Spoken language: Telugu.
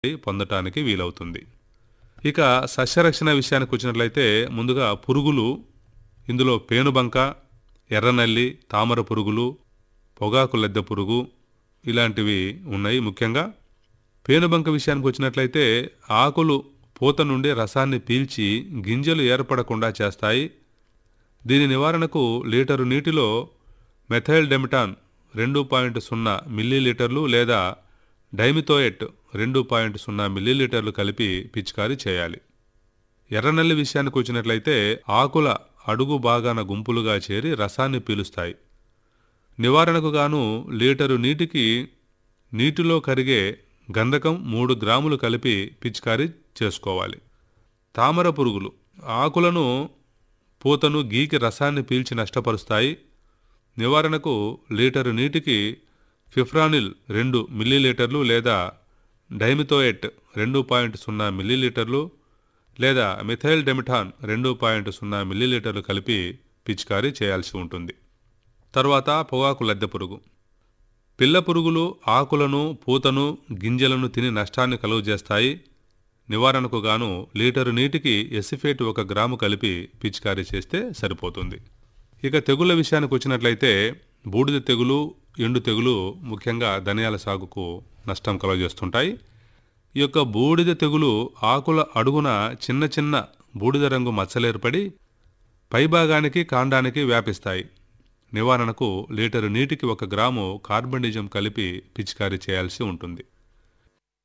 పొందటానికి వీలవుతుంది ఇక సస్యరక్షణ విషయానికి వచ్చినట్లయితే ముందుగా పురుగులు ఇందులో పేనుబంక ఎర్రనల్లి తామర పురుగులు పొగాకు లద్దె పురుగు ఇలాంటివి ఉన్నాయి ముఖ్యంగా పేనుబంక విషయానికి వచ్చినట్లయితే ఆకులు పూత నుండి రసాన్ని పీల్చి గింజలు ఏర్పడకుండా చేస్తాయి దీని నివారణకు లీటరు నీటిలో మెథైల్ డెమిటాన్ రెండు పాయింట్ సున్నా మిల్లీలీటర్లు లేదా డైమిథోయెట్ రెండు పాయింట్ సున్నా మిల్లీలీటర్లు కలిపి పిచికారీ చేయాలి ఎర్రనల్లి విషయానికి వచ్చినట్లయితే ఆకుల అడుగు భాగాన గుంపులుగా చేరి రసాన్ని పీలుస్తాయి నివారణకు గాను లీటరు నీటికి నీటిలో కరిగే గంధకం మూడు గ్రాములు కలిపి పిచికారీ చేసుకోవాలి తామర పురుగులు ఆకులను పూతను గీకి రసాన్ని పీల్చి నష్టపరుస్తాయి నివారణకు లీటరు నీటికి ఫిఫ్రానిల్ రెండు మిల్లీలీటర్లు లేదా డైమిథోయెట్ రెండు పాయింట్ సున్నా మిల్లీలీటర్లు లేదా మిథైల్ డెమిఠాన్ రెండు పాయింట్ సున్నా మిల్లీలీటర్లు కలిపి పిచికారీ చేయాల్సి ఉంటుంది తర్వాత పొగాకు లద్దె పురుగు పిల్ల పురుగులు ఆకులను పూతను గింజలను తిని నష్టాన్ని కలుగజేస్తాయి నివారణకు గాను లీటరు నీటికి ఎసిఫేట్ ఒక గ్రాము కలిపి పిచికారీ చేస్తే సరిపోతుంది ఇక తెగుళ్ళ విషయానికి వచ్చినట్లయితే బూడిద తెగులు ఎండు తెగులు ముఖ్యంగా ధనియాల సాగుకు నష్టం కలుగజేస్తుంటాయి ఈ యొక్క బూడిద తెగులు ఆకుల అడుగున చిన్న చిన్న బూడిద రంగు మచ్చలేర్పడి పైభాగానికి కాండానికి వ్యాపిస్తాయి నివారణకు లీటరు నీటికి ఒక గ్రాము కార్బనిజం కలిపి పిచికారీ చేయాల్సి ఉంటుంది